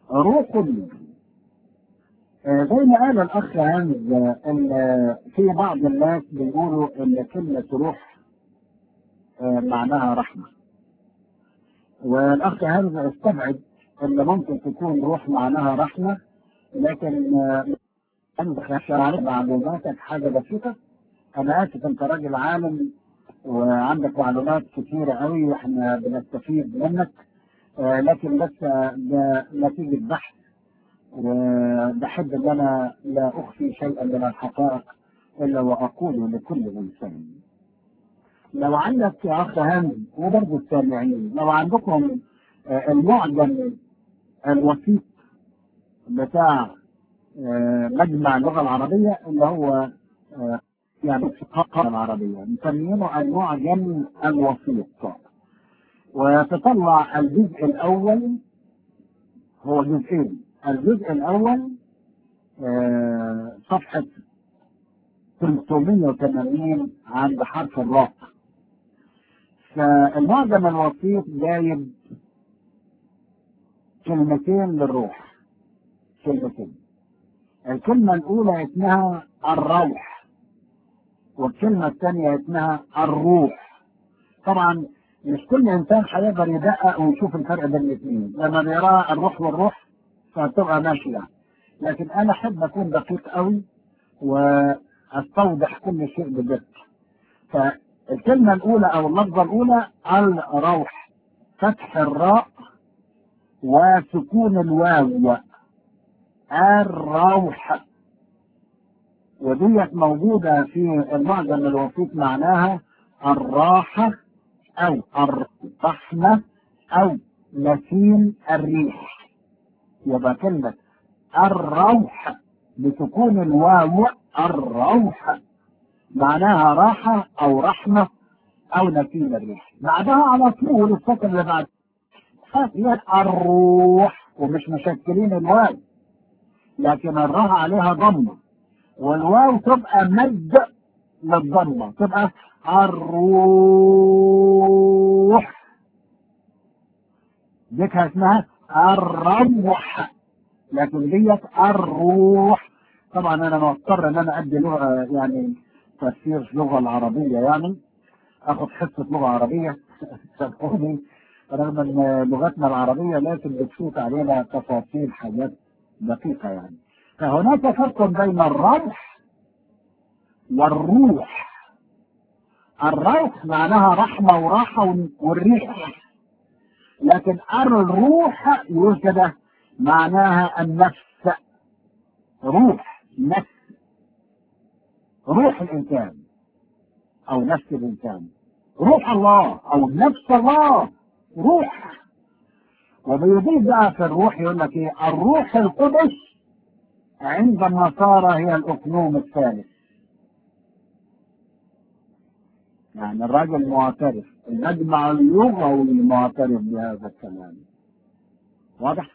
روح منه آه، زي ما قال الاخ هانز آه، ان آه، في بعض الناس بيقولوا ان كلمه روح آه، معناها رحمه والاخ هانز استبعد ان ممكن تكون روح معناها رحمه لكن آه، عندك عارف معلوماتك حاجه بسيطه انا اسف انت راجل عالم وعندك معلومات كثيره قوي واحنا بنستفيد منك آه، لكن بس آه، ده نتيجه بحث وبحب ان انا لا اخفي شيئا من الحقائق الا واقول لكل انسان. لو عندك يا اخ هاني وبرضه السامعين لو عندكم آه، المعجم الوسيط بتاع آه، مجمع اللغه العربيه اللي هو آه، يعني في القاره العربيه مسمينه المعجم الوسيط وتطلع الجزء الاول هو جزئين الجزء الاول آه، صفحه 380 عند حرف الراء فالمعجم الوسيط جايب كلمتين للروح كلمتين الكلمة الأولى اسمها الروح والكلمة الثانية اسمها الروح طبعا مش كل إنسان هيقدر يدقق ويشوف الفرق بين الاثنين لما بيرى الروح والروح فتبقى ماشية لكن أنا أحب أكون دقيق قوي وأستوضح كل شيء بدقة فالكلمة الأولى أو اللفظة الأولى الروح فتح الراء وسكون الواو الروح وديت موجودة في المعجم الوسيط معناها الراحة أو الرحمة أو نسيم الريح يبقى كلمة الروح بسكون الواو الروح معناها راحة أو رحمة أو نسيم الريح بعدها على طول السطر اللي بعد هي الروح ومش مشكلين الواو لكن الراء عليها ضمه والواو تبقى مد للضمه تبقى الروح ديك اسمها الروح لكن ديت الروح طبعا انا مضطر ان انا ادي لغه يعني تفسير لغه العربيه يعني اخد حصه لغه عربيه سامحوني رغم ان لغتنا العربيه لكن بتفوت علينا تفاصيل حاجات دقيقة يعني فهناك فرق بين الروح والروح الروح معناها رحمة وراحة والريح لكن الروح يقول كده معناها النفس روح نفس روح الإنسان أو نفس الإنسان روح الله أو نفس الله روح وبيضيف بقى في الروح يقول لك ايه الروح القدس عند النصارى هي الاقنوم الثالث يعني الراجل معترف المجمع اللغوي معترف بهذا الكلام واضح؟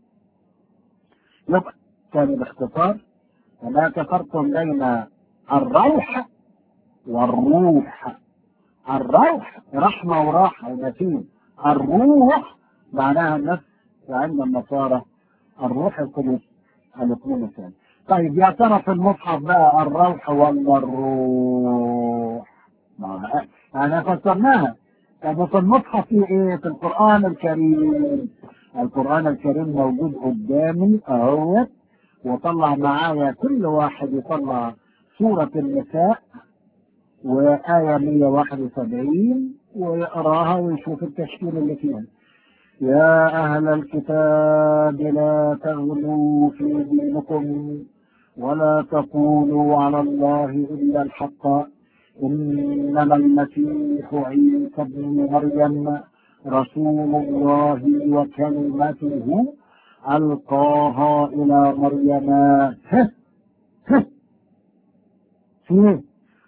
يبقى كان باختصار هناك فرق بين الروح والروح الروح رحمة وراحة ونسيم الروح معناها النفس وعند النصارى الروح القدس الاثنين الثاني طيب يا ترى في المصحف بقى الروح ولا الروح؟ ما انا فسرناها طب في المصحف في ايه؟ في القران الكريم القران الكريم موجود قدامي اهوت وطلع معايا كل واحد يطلع سورة النساء وآية 171 ويقراها ويشوف التشكيل اللي فيها يا أهل الكتاب لا تغلوا في دينكم ولا تقولوا على الله إلا الحق إنما المسيح عيسى ابن مريم رسول الله وكلمته ألقاها إلى مريم هه هه فيه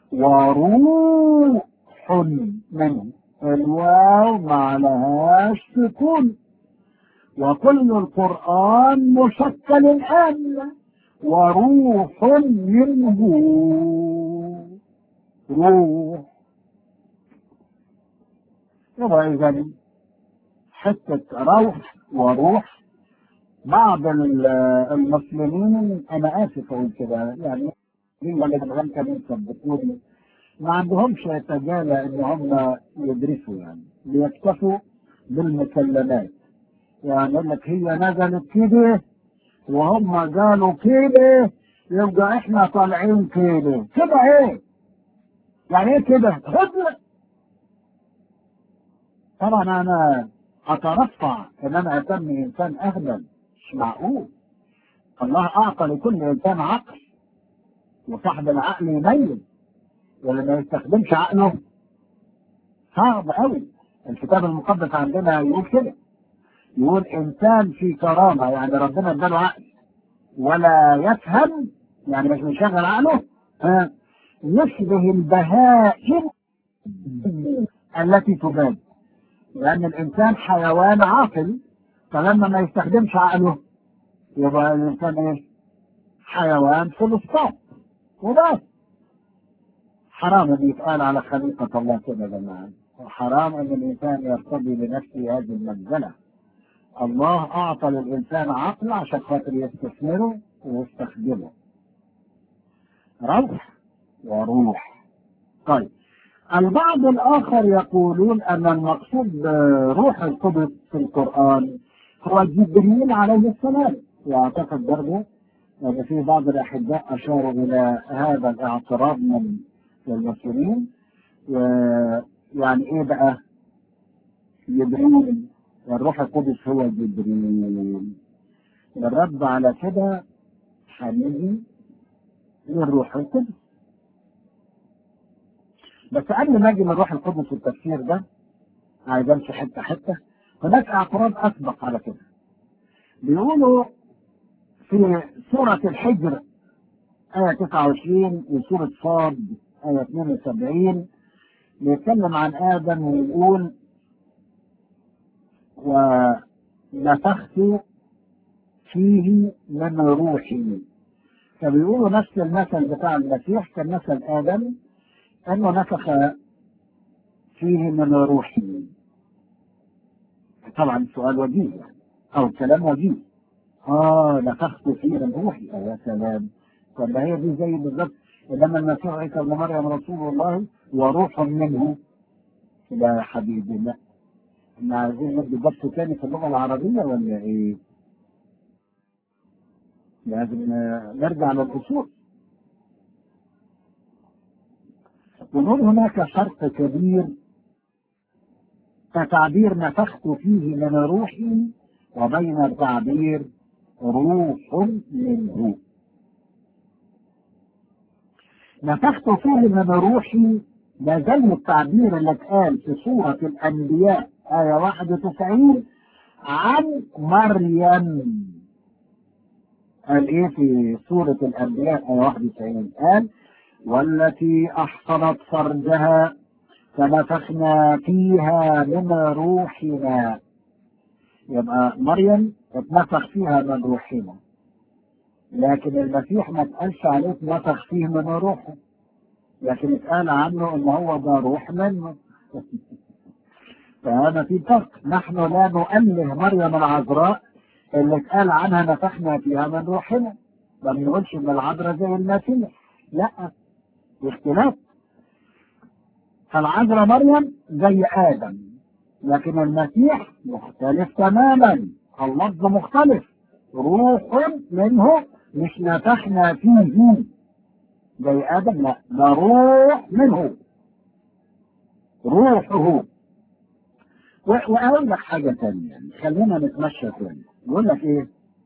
وروح منه الواو ما لهاش سكون وكل القرآن مشكل الآن وروح منه روح يبقى إذا حتة روح وروح بعض ال- المسلمين انا اسف اقول كده يعني ولا كمان كانوا يثبتوني ما عندهمش تجالة ان هم يدرسوا يعني بيكتفوا بالمكلمات يعني يقول لك هي نزلت كده وهم قالوا كده يبقى احنا طالعين كده كده ايه يعني ايه كده هدنة طبعا انا اترفع ان انا اسمي انسان اهبل مش معقول الله اعطى لكل انسان عقل وصاحب العقل يميز واللي ما يستخدمش عقله صعب قوي الكتاب المقدس عندنا يقول كده يقول انسان في كرامه يعني ربنا اداله عقل ولا يفهم يعني مش مشغل عقله ها يشبه البهائم التي تباد لان الانسان حيوان عاقل فلما ما يستخدمش عقله يبقى الانسان ايه حيوان فلسطين وبس حرام ان يتقال على خليقة الله كده يا جماعة حرام ان الانسان يرتضي لنفسه هذه المنزلة الله اعطى للانسان عقل عشان خاطر يستثمره ويستخدمه روح وروح طيب البعض الاخر يقولون ان المقصود بروح القدس في القرآن هو جبريل عليه السلام واعتقد برضه ان في بعض الاحباء اشاروا الى هذا الاعتراض من المسلمين ويعني ايه بقى جبريل والروح القدس هو جبريل الرد على كده هنيجي للروح القدس بس قبل ما اجي للروح القدس في التفسير ده عايز امشي حته حته هناك اعتراض اسبق على كده بيقولوا في سورة الحجر آية 29 وسورة صاد آية 72 بيتكلم عن آدم ويقول ونفخت فيه من روحي فبيقولوا نفس المثل بتاع المسيح كان مثل آدم أنه نفخ فيه من روحي طبعا السؤال وجيه يعني أو الكلام وجيه آه نفخت فيه من روحي آه يا سلام طب هي دي زي بالظبط لما المسيح عيسى ابن مريم رسول الله وروح منه لا يا حبيبي لا احنا عايزين ندي ضبط تاني في اللغة العربية ولا ايه؟ لازم نرجع للأصول ونقول هناك فرق كبير كتعبير نفخت فيه من روحي وبين التعبير روح منه نفخت فيه من روحي ما زال التعبير اللي اتقال في سورة الأنبياء آية 91 عن مريم قال إيه في سورة الأنبياء آية 91 قال والتي أحصنت فرجها فنفخنا فيها من روحنا يبقى مريم اتنفخ فيها من روحنا لكن المسيح ما اتقالش عليه اتنفخ فيه من روحه لكن اتقال عنه ان هو ده روح منه فهذا في فرق نحن لا نؤله مريم العذراء اللي اتقال عنها نفخنا فيها من روحنا ما بنقولش ان العذراء زي المسيح لا اختلاف فالعذراء مريم زي ادم لكن المسيح مختلف تماما اللفظ مختلف روح منه مش نفخنا فيه زي ادم لا ده روح منه روحه واقول لك حاجه ثانيه خلينا نتمشى ثاني يقول لك ايه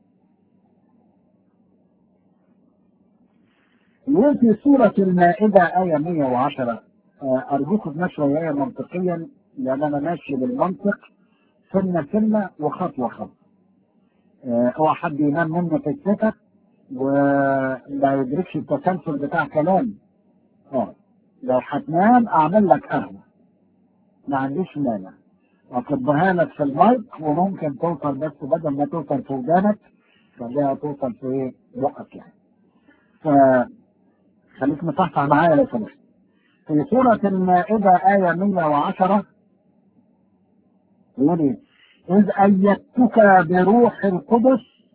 يقول في سورة المائدة آية 110 أرجوكم تمشوا وياي منطقيا لأن أنا ماشي بالمنطق سنة سنة وخطوة خطوة اوعى حد ينام مني في السكة وما يدركش التسلسل بتاع كلامي اه لو هتنام اعمل لك قهوة ما عنديش مانع اكبها لك في المايك وممكن توصل بس بدل ما توصل في ودانك خليها توصل في بقك يعني ف خليك مصحصح معايا لو سمحت في سورة المائدة آية 110 يقول إيه؟ إذ أيدتك بروح القدس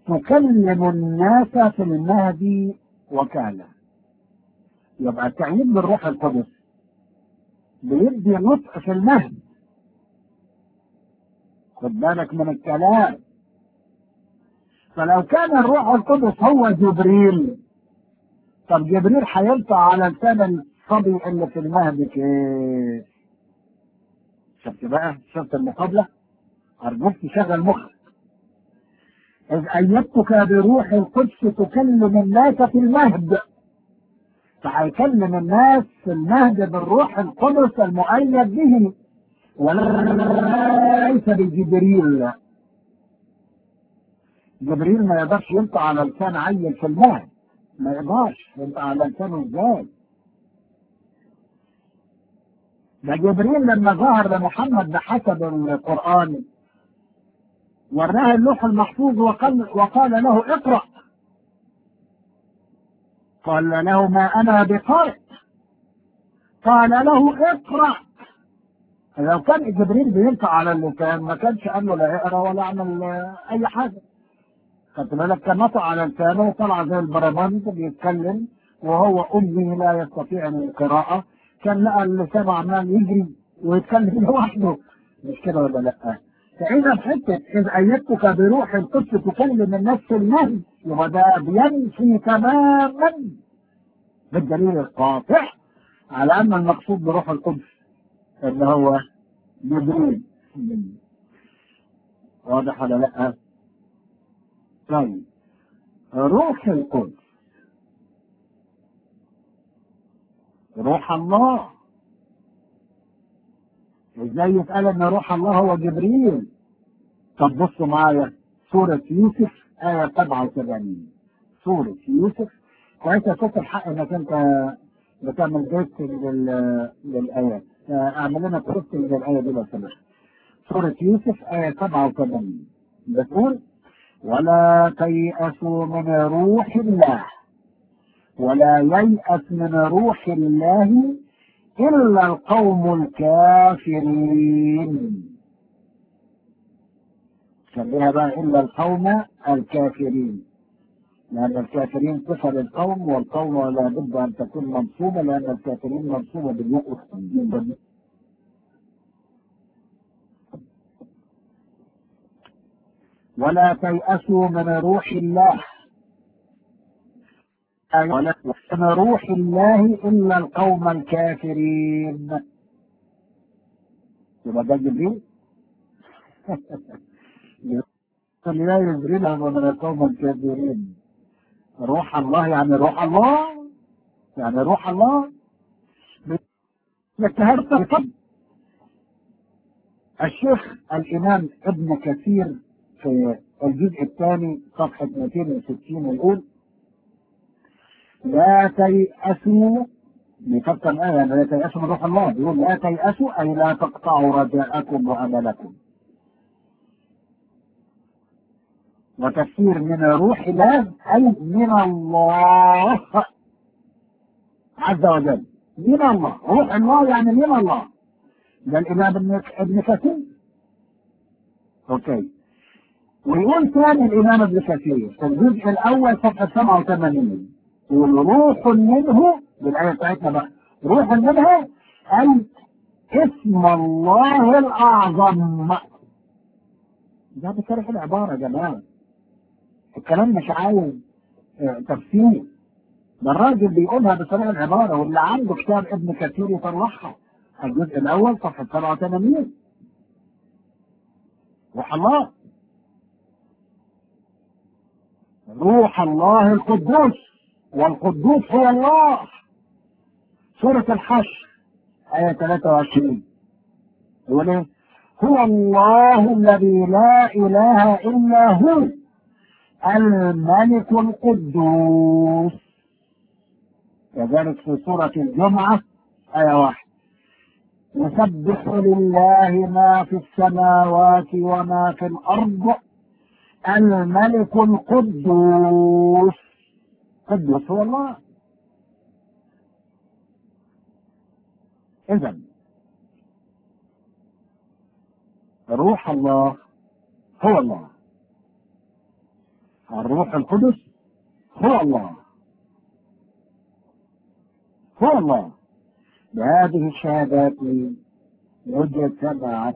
تكلم الناس في المهدي وكاله يبقى التعيين بالروح القدس بيدي نطق في المهد خد بالك من الكلام فلو كان الروح القدس هو جبريل طب جبريل هينطق على لسان الصبي اللي في المهد كيف شفت بقى شفت المقابلة أرجوك تشغل مخك إذ أيدتك بروح القدس تكلم الناس في المهد فهيكلم الناس في المهد بالروح القدس المؤيد به وليس بجبريل جبريل ما يقدرش ينطق على لسان عيل في المهد ما يقدرش ينطق على لسانه ازاي ده جبريل لما ظهر لمحمد بحسب القرآن وراه اللوح المحفوظ وقال, وقال له اقرأ قال له ما أنا بقارئ قال له اقرأ لو كان جبريل بينطق على اللسان ما كانش قال له لا اقرا ولا اعمل اي حاجه خدت بالك كان نطق على لسانه وطلع زي البربند بيتكلم وهو امي لا يستطيع القراءه كان لقى اللسان عمال يجري ويتكلم لوحده مش كده ولا لا؟ فاذا حته اذ ايدتك بروح القدس تكلم الناس في المهد يبقى ده بينفي تماما بالدليل القاطع على ان المقصود بروح القدس اللي هو جبريل واضح ولا لا؟ طيب روح القدس روح الله ازاي يتقال ان روح الله هو جبريل طب بصوا معايا سورة يوسف آية 77 سورة يوسف كويس يا ست الحق انك انت بتعمل بيت لل... للآيات اعمل لنا بيت للآية دي لو سمحت سورة يوسف آية 77 بتقول ولا تيأسوا من روح الله ولا ييأس من روح الله إلا القوم الكافرين خليها بقى إلا القوم الكافرين لأن الكافرين صفة للقوم والقوم لا بد أن تكون منصوبة لأن الكافرين منصوبة بالياء ولا تيأسوا من روح الله ولا من روح الله إلا القوم الكافرين يبقى ده جبريل لا يجرينا من القوم الكافرين روح الله يعني روح الله يعني روح الله الشيخ الإمام ابن كثير في الجزء الثاني صفحة 260 يقول لا تيأسوا بيفكر آية لا تيأسوا من روح الله بيقول لا تيأسوا أي لا تقطعوا رجاءكم وأملكم وتفسير من روح الله أي من الله عز وجل من الله روح الله يعني من الله ده الإمام ابن كثير أوكي ويقول ثاني الإمام ابن كثير في الجزء الأول صفحة 87 يقول روح منه بالآية بتاعتنا بقى روح منها أي اسم الله الأعظم ده بشرح العبارة يا جماعة الكلام مش عايز تفسير ده الراجل بيقولها بطريقه العباره واللي عنده كتاب ابن كثير يطلعها الجزء الاول صفحه 87 روح الله روح الله القدوس والقدوس هو الله سورة الحشر آية 23 يقول ايه؟ هو الله الذي لا إله إلا هو الملك القدوس كذلك في سورة الجمعة آية واحد يسبح لله ما في السماوات وما في الأرض الملك القدوس قدوس هو الله إذا روح الله هو الله الروح القدس هو الله هو الله بهذه الشهادات مجتمعة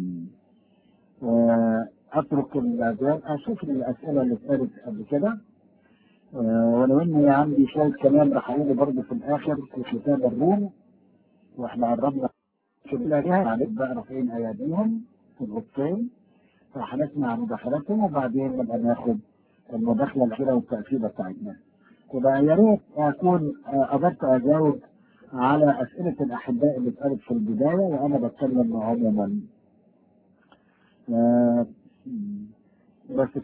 أترك الأجيال أشوف الأسئلة اللي اتقالت قبل كده ولو إني عندي شوية كلام بحاول برضه في الآخر في كتاب الروم وإحنا قربنا كلها عليك بقى رافعين أياديهم في الغطين فهنسمع مداخلاتهم وبعدين نبقى ناخد المداخلة الأخيرة والتأكيدة بتاعتنا. يبقى يا ريت أكون قدرت أجاوب على أسئلة الأحباء اللي اتقالت في البداية وأنا بتكلم عموما. بس